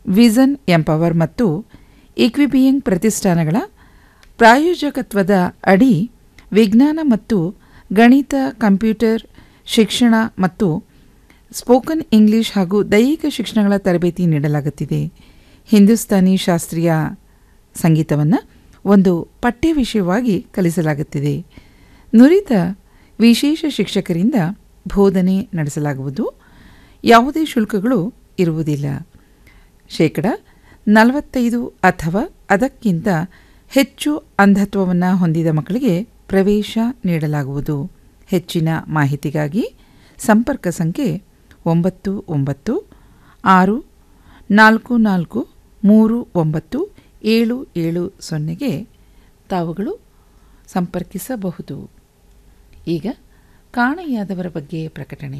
vision empower ಮತ್ತು ಇಕ್ವಿಬಿಯಿಂಗ್ ಪ್ರತಿಷ್ಠಾನಗಳ ಪ್ರಾಯೋಜಕತ್ವದ ಅಡಿ ವಿಜ್ಞಾನ ಮತ್ತು ಗಣಿತ ಕಂಪ್ಯೂಟರ್ ಶಿಕ್ಷಣ ಮತ್ತು ಸ್ಪೋಕನ್ ಇಂಗ್ಲಿಷ್ ಹಾಗೂ ದೈಹಿಕ ಶಿಕ್ಷಣಗಳ ತರಬೇತಿ ನೀಡಲಾಗುತ್ತಿದೆ ಹಿಂದೂಸ್ತಾನಿ ಶಾಸ್ತ್ರೀಯ ಸಂಗೀತವನ್ನು ಒಂದು ಪಠ್ಯ ವಿಷಯವಾಗಿ ಕಲಿಸಲಾಗುತ್ತಿದೆ ನುರಿತ ವಿಶೇಷ ಶಿಕ್ಷಕರಿಂದ ಬೋಧನೆ ನಡೆಸಲಾಗುವುದು ಯಾವುದೇ ಶುಲ್ಕಗಳು ಇರುವುದಿಲ್ಲ ಶೇಕಡ ನಲವತ್ತೈದು ಅಥವಾ ಅದಕ್ಕಿಂತ ಹೆಚ್ಚು ಅಂಧತ್ವವನ್ನು ಹೊಂದಿದ ಮಕ್ಕಳಿಗೆ ಪ್ರವೇಶ ನೀಡಲಾಗುವುದು ಹೆಚ್ಚಿನ ಮಾಹಿತಿಗಾಗಿ ಸಂಪರ್ಕ ಸಂಖ್ಯೆ ಒಂಬತ್ತು ಒಂಬತ್ತು ಆರು ನಾಲ್ಕು ನಾಲ್ಕು ಮೂರು ಒಂಬತ್ತು ಏಳು ಏಳು ಸೊನ್ನೆಗೆ ತಾವುಗಳು ಸಂಪರ್ಕಿಸಬಹುದು ಈಗ ಕಾಣೆಯಾದವರ ಬಗ್ಗೆ ಪ್ರಕಟಣೆ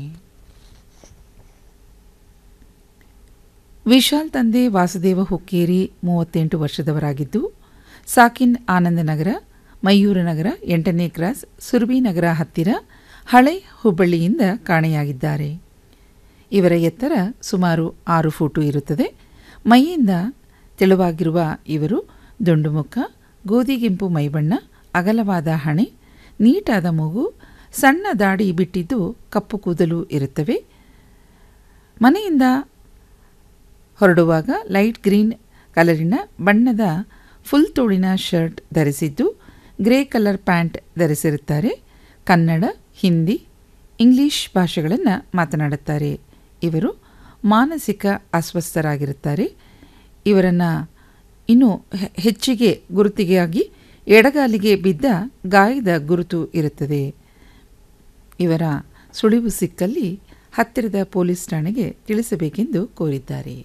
ವಿಶಾಲ್ ತಂದೆ ವಾಸುದೇವ ಹುಕ್ಕೇರಿ ಮೂವತ್ತೆಂಟು ವರ್ಷದವರಾಗಿದ್ದು ಸಾಕಿನ್ ಆನಂದನಗರ ಮಯೂರನಗರ ಎಂಟನೇ ಕ್ರಾಸ್ ಸುರಭಿನಗರ ಹತ್ತಿರ ಹಳೆ ಹುಬ್ಬಳ್ಳಿಯಿಂದ ಕಾಣೆಯಾಗಿದ್ದಾರೆ ಇವರ ಎತ್ತರ ಸುಮಾರು ಆರು ಫೂಟು ಇರುತ್ತದೆ ಮೈಯಿಂದ ತೆಳುವಾಗಿರುವ ಇವರು ದುಂಡುಮುಖ ಗೋಧಿಗೆಂಪು ಮೈಬಣ್ಣ ಅಗಲವಾದ ಹಣೆ ನೀಟಾದ ಮೂಗು ಸಣ್ಣ ದಾಡಿ ಬಿಟ್ಟಿದ್ದು ಕಪ್ಪು ಕೂದಲು ಇರುತ್ತವೆ ಮನೆಯಿಂದ ಹೊರಡುವಾಗ ಲೈಟ್ ಗ್ರೀನ್ ಕಲರಿನ ಬಣ್ಣದ ಫುಲ್ ತೋಳಿನ ಶರ್ಟ್ ಧರಿಸಿದ್ದು ಗ್ರೇ ಕಲರ್ ಪ್ಯಾಂಟ್ ಧರಿಸಿರುತ್ತಾರೆ ಕನ್ನಡ ಹಿಂದಿ ಇಂಗ್ಲಿಷ್ ಭಾಷೆಗಳನ್ನು ಮಾತನಾಡುತ್ತಾರೆ ಇವರು ಮಾನಸಿಕ ಅಸ್ವಸ್ಥರಾಗಿರುತ್ತಾರೆ ಇವರನ್ನು ಇನ್ನೂ ಹೆಚ್ಚಿಗೆ ಗುರುತಿಗಾಗಿ ಎಡಗಾಲಿಗೆ ಬಿದ್ದ ಗಾಯದ ಗುರುತು ಇರುತ್ತದೆ ಇವರ ಸುಳಿವು ಸಿಕ್ಕಲ್ಲಿ ಹತ್ತಿರದ ಪೊಲೀಸ್ ಠಾಣೆಗೆ ತಿಳಿಸಬೇಕೆಂದು ಕೋರಿದ್ದಾರೆ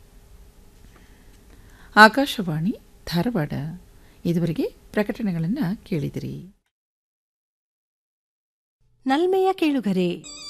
ಆಕಾಶವಾಣಿ ಧಾರವಾಡ ಇದುವರೆಗೆ ಪ್ರಕಟಣೆಗಳನ್ನು ಕೇಳಿದಿರಿ ನಲ್ಮೆಯ ಕೇಳುಗರೆ